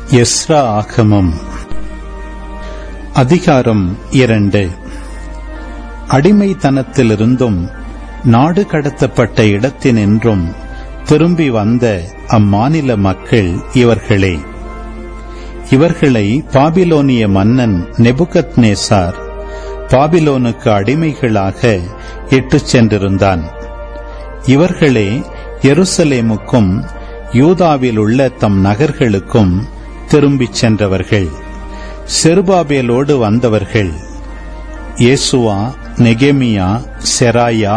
Ezra ஆகமம் அதிகாரம் இரண்டு அடிமைத்தனத்திலிருந்தும் நாடு கடத்தப்பட்ட இடத்தினின்றும் திரும்பி வந்த அம்மாநில மக்கள் இவர்களே இவர்களை பாபிலோனிய மன்னன் நெபுகத் நேசார் பாபிலோனுக்கு அடிமைகளாக இட்டுச் சென்றிருந்தான் இவர்களே எருசலேமுக்கும் யூதாவில் உள்ள தம் நகர்களுக்கும் திரும்பிச் சென்றவர்கள் செருபாபேலோடு வந்தவர்கள் இயேசுவா நெகேமியா செராயா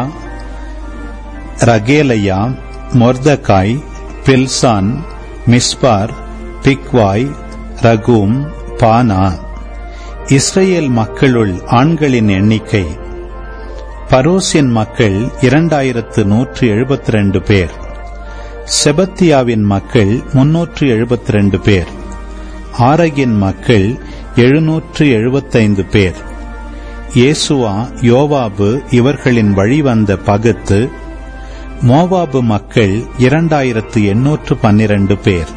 ரகேலையா மொர்தகாய் பில்சான் மிஸ்பார் பிக்வாய் ரகூம் பானா இஸ்ரேல் மக்களுள் ஆண்களின் எண்ணிக்கை பரோசின் மக்கள் இரண்டாயிரத்து நூற்று எழுபத்தி ரெண்டு பேர் செபத்தியாவின் மக்கள் முன்னூற்று எழுபத்தி ரெண்டு பேர் ஆரகின் மக்கள் எழுநூற்று எழுபத்தைந்து பேர் இயேசுவா யோவாபு இவர்களின் வழிவந்த பகுத்து மோவாபு மக்கள் இரண்டாயிரத்து எண்ணூற்று பன்னிரண்டு பேர்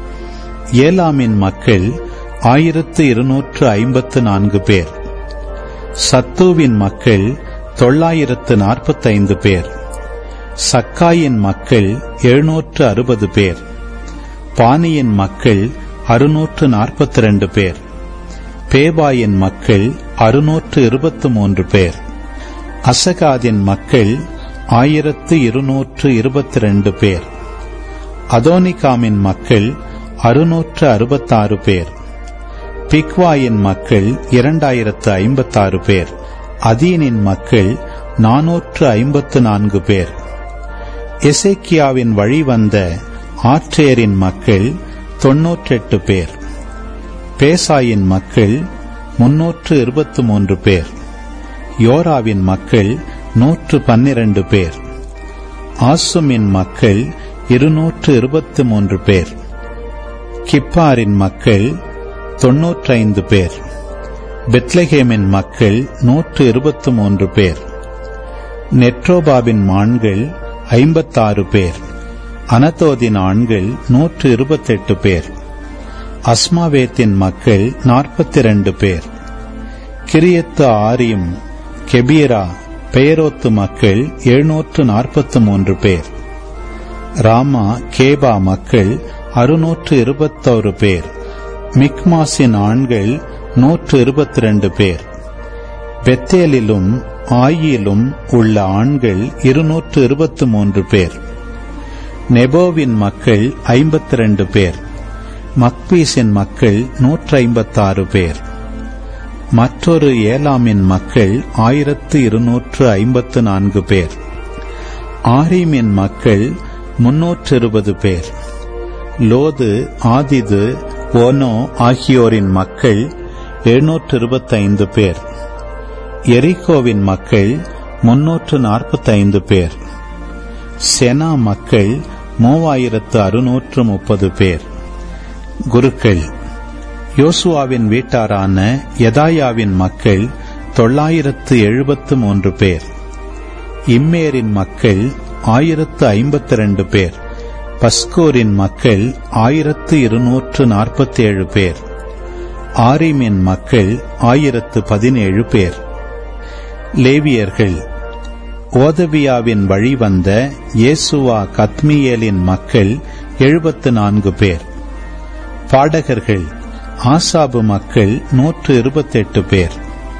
ஏலாமின் மக்கள் ஆயிரத்து இருநூற்று ஐம்பத்து நான்கு பேர் சத்துவின் மக்கள் தொள்ளாயிரத்து நாற்பத்தைந்து பேர் சக்காயின் மக்கள் எழுநூற்று அறுபது பேர் பானியின் மக்கள் அறுநூற்று நாற்பத்தி ரெண்டு பேர் பேபாயின் மக்கள் அறுநூற்று இருபத்து மூன்று பேர் அசகாதின் மக்கள் ஆயிரத்து இருநூற்று இருபத்தி ரெண்டு பேர் அதோனிகாமின் மக்கள் அறுநூற்று அறுபத்தாறு பேர் பிக்வாயின் மக்கள் இரண்டாயிரத்து ஐம்பத்தாறு பேர் அதீனின் மக்கள் நாநூற்று ஐம்பத்து நான்கு பேர் எசேக்கியாவின் வழி வந்த ஆற்றேரின் மக்கள் தொன்னூற்றெட்டு பேர் பேசாயின் மக்கள் முன்னூற்று இருபத்து மூன்று பேர் யோராவின் மக்கள் நூற்று பன்னிரண்டு பேர் ஆசுமின் மக்கள் இருநூற்று இருபத்து மூன்று பேர் கிப்பாரின் மக்கள் தொன்னூற்றைந்து பேர் பெத்லஹேமின் மக்கள் நூற்று இருபத்து மூன்று பேர் நெட்ரோபாவின் மான்கள் ஐம்பத்தாறு பேர் அனதோதின் ஆண்கள் நூற்று இருபத்தெட்டு பேர் அஸ்மாவேத்தின் மக்கள் நாற்பத்தி இரண்டு பேர் கிரியத்து ஆரியம் கெபீரா பெயரோத்து மக்கள் எழுநூற்று நாற்பத்து மூன்று பேர் ராமா கேபா மக்கள் அறுநூற்று இருபத்தோரு பேர் மிக்மாஸின் ஆண்கள் நூற்று இருபத்தி ரெண்டு பேர் பெத்தேலிலும் ஆயிலும் உள்ள ஆண்கள் இருநூற்று இருபத்து மூன்று பேர் நெபோவின் மக்கள் ஐம்பத்தி ரெண்டு பேர் மக்பீஸின் மக்கள் நூற்று ஐம்பத்தாறு பேர் மற்றொரு ஏலாமின் மக்கள் ஆயிரத்து இருநூற்று ஐம்பத்து நான்கு பேர் ஆரீமின் மக்கள் முன்னூற்று இருபது பேர் லோது ஆதிது ஓனோ ஆகியோரின் மக்கள் எழுநூற்று இருபத்தைந்து பேர் எரிகோவின் மக்கள் முன்னூற்று நாற்பத்தைந்து பேர் செனா மக்கள் மூவாயிரத்து அறுநூற்று முப்பது பேர் குருக்கள் யோசுவாவின் வீட்டாரான யதாயாவின் மக்கள் தொள்ளாயிரத்து எழுபத்து மூன்று பேர் இம்மேரின் மக்கள் ஆயிரத்து ஐம்பத்தி ரெண்டு பேர் பஸ்கோரின் மக்கள் ஆயிரத்து இருநூற்று நாற்பத்தி ஏழு பேர் ஆரிமின் மக்கள் ஆயிரத்து பதினேழு பேர் லேவியர்கள் ஓதவியாவின் வழிவந்த இயேசுவா கத்மியேலின் மக்கள் எழுபத்து நான்கு பேர் பாடகர்கள் ஆசாபு மக்கள் நூற்று இருபத்தெட்டு பேர்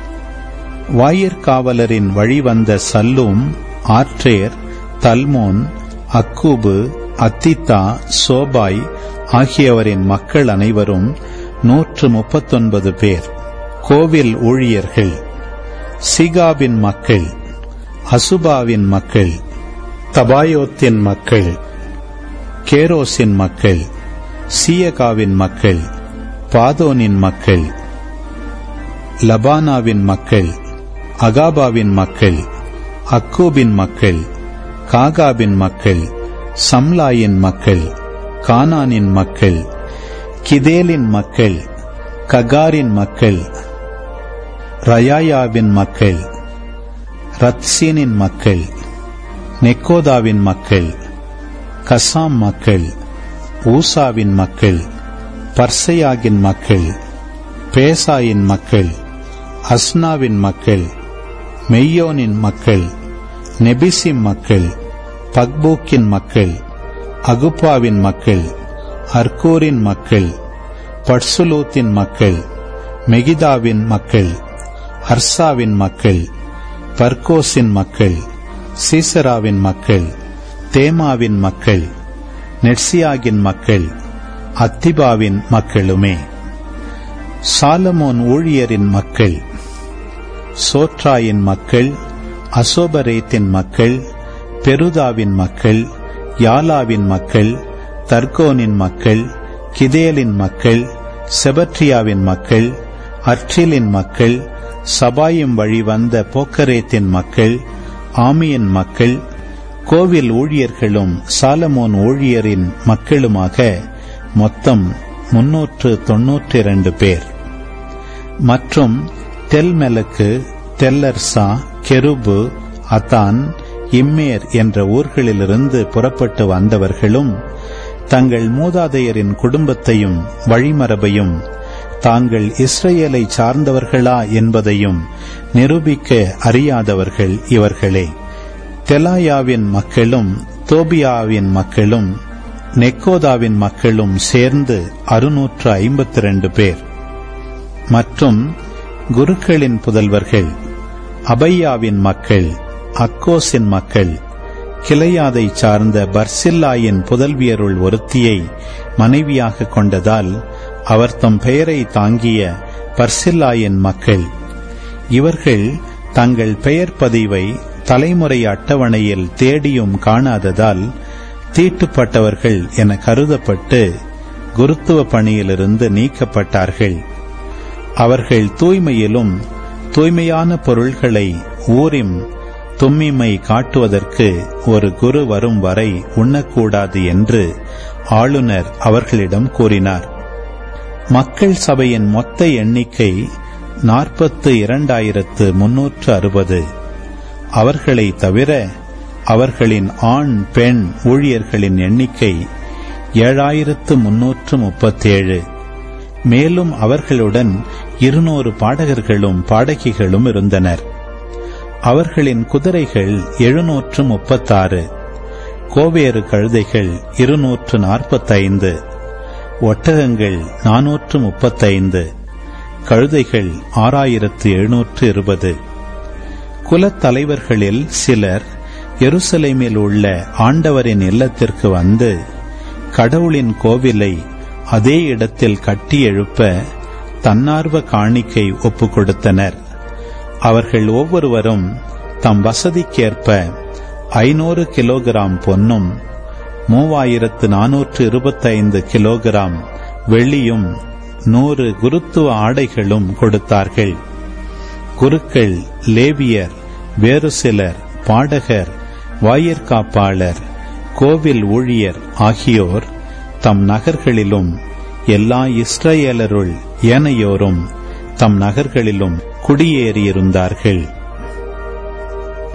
வாயிற்காவலரின் வழிவந்த சல்லூம் ஆற்றேர் தல்மோன் அக்கூபு அத்தித்தா சோபாய் ஆகியவரின் மக்கள் அனைவரும் நூற்று முப்பத்தொன்பது பேர் கோவில் ஊழியர்கள் சிகாபின் மக்கள் அசுபாவின் மக்கள் தபாயோத்தின் மக்கள் கேரோசின் மக்கள் சியகாவின் மக்கள் பாதோனின் மக்கள் லபானாவின் மக்கள் அகாபாவின் மக்கள் அக்கூபின் மக்கள் காகாபின் மக்கள் சம்லாயின் மக்கள் கானானின் மக்கள் கிதேலின் மக்கள் ககாரின் மக்கள் ரயாயாவின் மக்கள் ரத்சீனின் மக்கள் நெக்கோதாவின் மக்கள் கசாம் மக்கள் ஊசாவின் மக்கள் பர்சையாகின் மக்கள் பேசாயின் மக்கள் அஸ்னாவின் மக்கள் மெய்யோனின் மக்கள் நெபிசிம் மக்கள் பக்பூக்கின் மக்கள் அகுப்பாவின் மக்கள் அர்கூரின் மக்கள் பட்சுலூத்தின் மக்கள் மெகிதாவின் மக்கள் அர்சாவின் மக்கள் பர்கோஸின் மக்கள் சீசராவின் மக்கள் தேமாவின் மக்கள் நெட்சியாகின் மக்கள் அத்திபாவின் மக்களுமே சாலமோன் ஊழியரின் மக்கள் சோற்றாயின் மக்கள் அசோபரேத்தின் மக்கள் பெருதாவின் மக்கள் யாலாவின் மக்கள் தர்கோனின் மக்கள் கிதேலின் மக்கள் செபட்ரியாவின் மக்கள் அர்ச்சிலின் மக்கள் சபாயும் வழி வந்த போக்கரேத்தின் மக்கள் ஆமியின் மக்கள் கோவில் ஊழியர்களும் சாலமோன் ஊழியரின் மக்களுமாக மொத்தம் முன்னூற்று தொன்னூற்றி இரண்டு பேர் மற்றும் தெல்மெலக்கு தெல்லர்சா கெருபு அதான் இம்மேர் என்ற ஊர்களிலிருந்து புறப்பட்டு வந்தவர்களும் தங்கள் மூதாதையரின் குடும்பத்தையும் வழிமரபையும் தாங்கள் இஸ்ரேலை சார்ந்தவர்களா என்பதையும் நிரூபிக்க அறியாதவர்கள் இவர்களே தெலாயாவின் மக்களும் தோபியாவின் மக்களும் நெக்கோதாவின் மக்களும் சேர்ந்து அறுநூற்று ஐம்பத்தி ரெண்டு பேர் மற்றும் குருக்களின் புதல்வர்கள் அபையாவின் மக்கள் அக்கோஸின் மக்கள் கிளையாதை சார்ந்த பர்சில்லாயின் புதல்வியருள் ஒருத்தியை மனைவியாக கொண்டதால் அவர் தம் பெயரை தாங்கிய பர்சில்லாயின் மக்கள் இவர்கள் தங்கள் பெயர் பதிவை தலைமுறை அட்டவணையில் தேடியும் காணாததால் தீட்டுப்பட்டவர்கள் என கருதப்பட்டு குருத்துவ பணியிலிருந்து நீக்கப்பட்டார்கள் அவர்கள் தூய்மையிலும் தூய்மையான பொருள்களை ஊரிம் தும்மிமை காட்டுவதற்கு ஒரு குரு வரும் வரை உண்ணக்கூடாது என்று ஆளுநர் அவர்களிடம் கூறினார் மக்கள் சபையின் மொத்த எண்ணிக்கை நாற்பத்து இரண்டாயிரத்து முன்னூற்று அறுபது அவர்களை தவிர அவர்களின் ஆண் பெண் ஊழியர்களின் எண்ணிக்கை ஏழாயிரத்து முன்னூற்று முப்பத்தேழு மேலும் அவர்களுடன் இருநூறு பாடகர்களும் பாடகிகளும் இருந்தனர் அவர்களின் குதிரைகள் எழுநூற்று முப்பத்தாறு கோவேறு கழுதைகள் இருநூற்று நாற்பத்தைந்து ஒட்டகங்கள் நாநூற்று முப்பத்தைந்து கழுதைகள் ஆறாயிரத்து எழுநூற்று இருபது குலத்தலைவர்களில் சிலர் எருசலேமில் உள்ள ஆண்டவரின் இல்லத்திற்கு வந்து கடவுளின் கோவிலை அதே இடத்தில் கட்டி எழுப்ப தன்னார்வ காணிக்கை ஒப்புக் கொடுத்தனர் அவர்கள் ஒவ்வொருவரும் தம் வசதிக்கேற்ப ஐநூறு கிலோகிராம் பொன்னும் மூவாயிரத்து நானூற்று இருபத்தைந்து கிலோகிராம் வெள்ளியும் நூறு குருத்துவ ஆடைகளும் கொடுத்தார்கள் குருக்கள் லேவியர் வேறு சிலர் பாடகர் வாயிற்காப்பாளர் கோவில் ஊழியர் ஆகியோர் தம் நகர்களிலும் எல்லா இஸ்ரேலருள் ஏனையோரும் தம் நகர்களிலும் குடியேறியிருந்தார்கள்